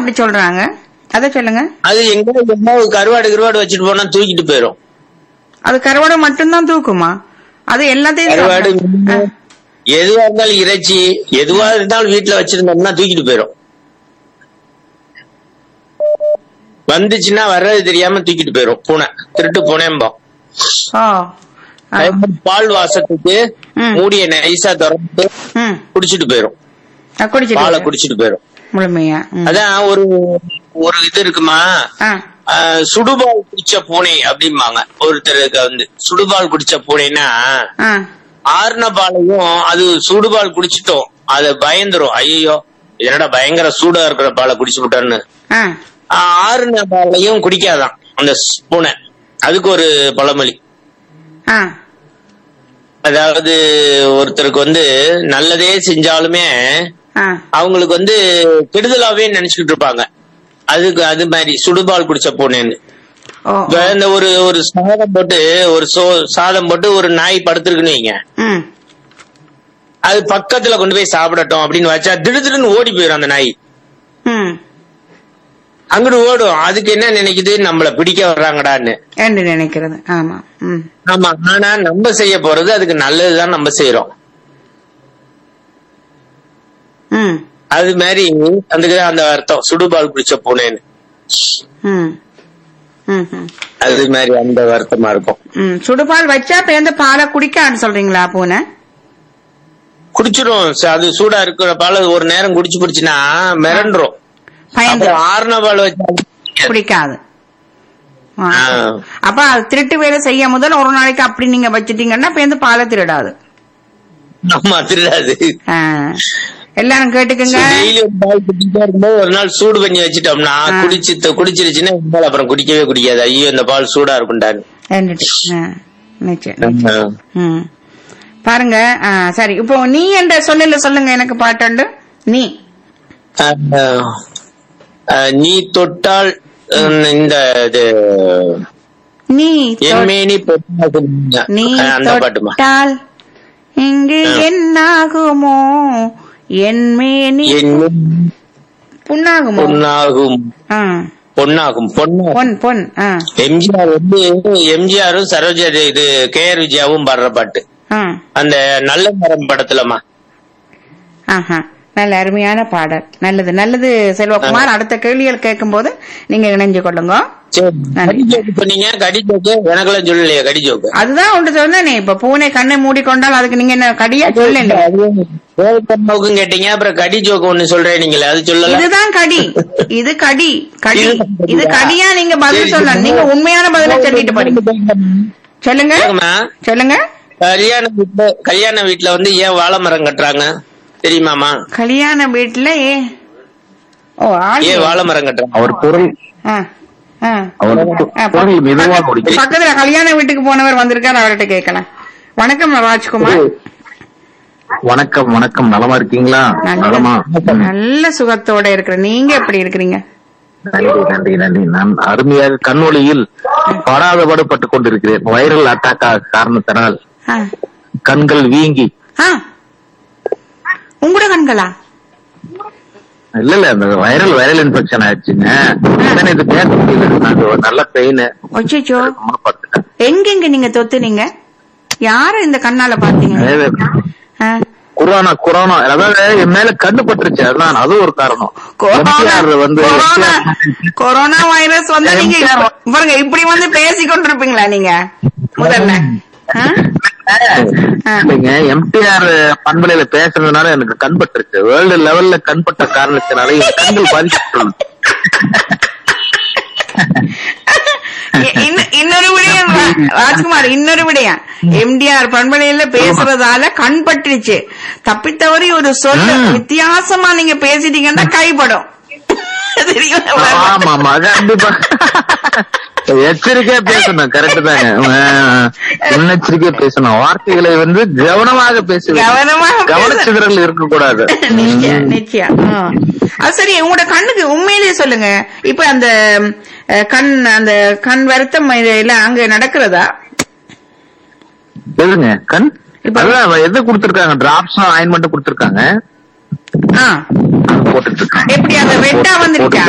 அப்படி சொல்றாங்க அத சொல்லுங்க அது எங்க எங்க கருவாடு கருவாடு வச்சுட்டு போனா தூக்கிட்டு போயிரும் அது கருவாடை மட்டும்தான் தூக்குமா அது எல்லாத்தையும் கருவாடு சாப்பிடும். ஆ. எதுவா இருந்தாலும் இறைச்சி எதுவா இருந்தாலும் வீட்டுல வச்சிருந்தோம்னா தூக்கிட்டு போயிரும் வந்துச்சுன்னா வர்றது தெரியாம தூக்கிட்டு போயிரும் பூனை திருட்டு பூனைம்போம் ஓ ஆ. அதே மாதிரி பால் வாசத்துக்கு ம். மூடிய நைஸா திறந்து ம் குடிச்சிட்டு போயிரும் ஆ, குடிச்சிட்டு பாலை இருக்கு. குடிச்சிட்டு போயிரும் முழுமையா ம். அதான் ஒரு ஒரு இது இருக்குமா ஆ ஆஹ், சுடுபால் குடிச்ச பூனை அப்படிம்பாங்க ஒருத்தருக்கு வந்து சுடுபால் குடிச்ச பூனைன்னா ஆ ஆறுன பாலையும் அது சுடுபால் குடிச்சிட்டோம் அது பயந்துரும் ஐயோ என்னடா பயங்கர சூடா இருக்கிற பாலை குடிச்சு விட்டான்னு ஆ ஆஹ், ஆறுன பாலையும் குடிக்காதான் அந்த ஸ் பூனை அதுக்கு ஒரு பழமொழி ஆ அதாவது ஒருத்தருக்கு வந்து நல்லதே செஞ்சாலுமே ஆ அவங்களுக்கு வந்து கெடுதலாவே நினைச்சுக்கிட்டு இருப்பாங்க அதுக்கு அது மாதிரி சுடுபால் குடிச்ச பூனைன்னு ஓ இப்ப இந்த ஒரு ஒரு சாதம் போட்டு ஒரு சோ சாதம் போட்டு ஒரு நாய் படுத்திருக்குன்னு வைங்க ம் அது பக்கத்துல கொண்டு போய் சாப்பிடட்டும் அப்படின்னு வச்சா திடுதிடுன்னு ஓடி போயிடும் அந்த நாய் ம் அங்கிட்டு ஓடும் அதுக்கு என்ன நினைக்குது நம்மள பிடிக்க வர்றாங்கடான்னு என்று நினைக்கிறது ஆமா ம் ஆமா ஆனா நம்ம செய்ய போறது அதுக்கு நல்லதுதான் நம்ம செய்யறோம் ம் அது மாதிரி அதுக்குதான் அந்த அர்த்தம் சுடுபால் குடிச்ச பூனைன்னு ம் ம் ம் அது மாதிரி அந்த வருத்தமா இருக்கும் ம் சுடுபால் வச்சா பேருந்து பாலை குடிக்கான்னு சொல்றீங்களா பூனை குடிச்சிரும் ச- அது சூடா இருக்கிற பால் ஒரு நேரம் குடிச்சு குடிச்சுன்னா மிரண்டுரும் பயந்து அப்புறம் ஆறுன பால் வச்சா குடிக்காது ஆ. ஆ. அப்ப அது திருட்டு வேலை செய்ய முதல் ஒரு நாளைக்கு அப்படி நீங்க வச்சிட்டீங்கன்னா பேருந்து பாலை திருடாது ஆமா திருடாது ஆ. எல்லாரும் கேட்டுக்குங்க டெய்லி ஒரு பால் குடிச்சிட்டே இருக்கும்போது ஒரு நாள் சூடு பண்ணி வச்சுட்டோம்னா ஆ. குடிச்சு குடிச்சிருச்சுன்னா இனிமேல் அப்புறம் குடிக்கவே குடிக்காது ஐயோ இந்த பால் சூடா இருக்கும்டான்னு ரெண்டுட்டு. ஆ. நிச்சயம் ம் பாருங்க ஆ, சரி இப்போ நீ என்ற சொல்லல சொல்லுங்க எனக்கு பாட்டுண்டு நீ அஹ், அஹ், நீ தொட்டால் அஹ், இந்த இது நீ தொ- என்மேனி பொன்னாகும். நீ அஹ், அந்த பாட்டுமா தொட்டால் இங்கு ஆ. என்னாகுமோ என்மேனி என் புண்ணாகுமோ பொன்னாகும் ஆ. பொன்னாகும் பொன்னாகும் பொன் பொன் ஆ எம்ஜிஆர் வந்து எம்ஜிஆரும் சரோஜா தே- இது கே ஆர் விஜயாவும் பாடுற பாட்டு ஆ அந்த நல்ல மரம் படத்துலமா ஆஹா நல்ல அருமையான பாடல் நல்லது நல்லது செல்வகுமார் அடுத்த கேள்விகள் கேட்கும்போது நீங்க இணைஞ்சு கொள்ளுங்க சரி நன்றி. கடி ஜோக்கு பண்ணீங்க கடி ஜோக்கு எனக்கெல்லாம் சொல்லலையே கடி ஜோக்கு அதுதான் ஒன்று சொன்னேனே இப்ப பூனை கண்ணை மூடிக்கொண்டால் அதுக்கு நீங்க என்ன கடியா சொல்லல கோவப்பட்டவுக்கும் கேட்டீங்க அப்புறம் கடி ஜோக்கு ஒண்ணு சொல்றேன் நீங்களே அது சொல்லல இதுதான் கடி இது கடி கடி இதுதான் கடியா? இது கடியா நீங்க பதில் சரி, சொல்லலாம் சரி. நீங்க உண்மையான பதில சொல்லிட்டு போறீங்க சொல்லுங்க கேக்குமா? சொல்லுங்க கல்யாண வீட்டுல கல்யாண வீட்டுல வந்து ஏன் வாழை மரம் கட்டுறாங்க தெரியுமாமா கல்யாண வீட்டுல ஏ ஓ ஆள் ஏன் வாழை மரம் கட்டுறாங்க அவர் குரல் ஆ, ஆ. அவர் ஆ, குரல் மெதுவாக பக்க- ஒலிக்கிறது. பக்கத்துல கல்யாண வீட்டுக்கு போனவர் வந்திருக்காரு அவர்கிட்ட கேட்கலாம் வணக்கம் ராஜ்குமார் வணக்கம் வணக்கம் நலமா இருக்கீங்களா நலமா நல்ல நல்ல சுகத்தோட இருக்கிற நீங்க எப்படி இருக்கிறீங்க நன்றி நன்றி நன்றி நான் அருமையாக கண்ணொளியில் படாத பாடுபட்டுக் கொண்டிருக்கிறேன் வைரல் அட்டாக் காரணத்தினால் ஆ. கண்கள் வீங்கி ஆ. உங்களோட கண்களா இல்ல இல்ல அந்த வைரல் வைரல் இன்ஃபெக்ஷன் ஆயிடுச்சுங்க உடனே இது பேச முடியல நான் ஒரு நல்ல பெயின் ஒச்சோ படுத்துட்டேன் எங்கெங்க நீங்க தொத்துனீங்க யார இந்த கண்ணால பாத்தீங்க அதாவது ஆ. கொரோனா கொரோனா அதாவது என் மேல கண்ணு பட்டுருச்சு அதுதான் அதுவும் ஒரு காரணம் கொரோனா MTR வந்து கொரோனா கொரோனா வைரஸ் வந்து நீங்க இப்ப- பாருங்க இப்படி வந்து பேசி கொண்டிருப்பீங்களா நீங்க முதல்ல ஆ? ஆ. இல்லைங்க எம்டிஆர் பண்பலையில பேசுறதுனால எனக்கு கண்பட்டுருச்சு வேர்ல்டு லெவல்ல கண்பட்ட காரணத்தினால என் கண்கள் பாதிக்கப்பட்டுள்ளது இ- இன்ன- இன்னொரு விடயம் ரா- ராஜ்குமார் இன்னொரு விடயம் எம்டிஆர் பண்பலையில பேசுறதால கண் பட்டுருச்சு தப்பித்தவறி ஒரு சொல் ம். வித்தியாசமா நீங்க பேசிட்டீங்கன்னா கைப்படும் தெரியுமா? ஆமா ஆமா கண்டிப்பா எச்சரிக்கையா பேசணும் கரெக்ட் தாங்க ஆஹ், முன்னெச்சரிக்கையா பேசணும் வார்த்தைகளை வந்து கவனமாக பேச கவனமாக பேச- கவனச்சிதறல் இருக்கக்கூடாது நிச்சயம் நிச்சயம் ஆ. அது சரி உங்களோட கண்ணுக்கு உண்மையிலேயே சொல்லுங்க இப்ப அந்த அஹ், கண் அந்த கண் வருத்தம் எல்லாம் அங்க நடக்கிறதா எதுங்க கண் இப்ப- அதான் எது கொடுத்திருக்காங்க டிராப்ஸும் ஆயின்மெண்ட் கொடுத்திருக்காங்க ஆ அது போட்டுட்டு இருக்காங்க எப்படி அந்த ரெட்டா வந்துருச்சா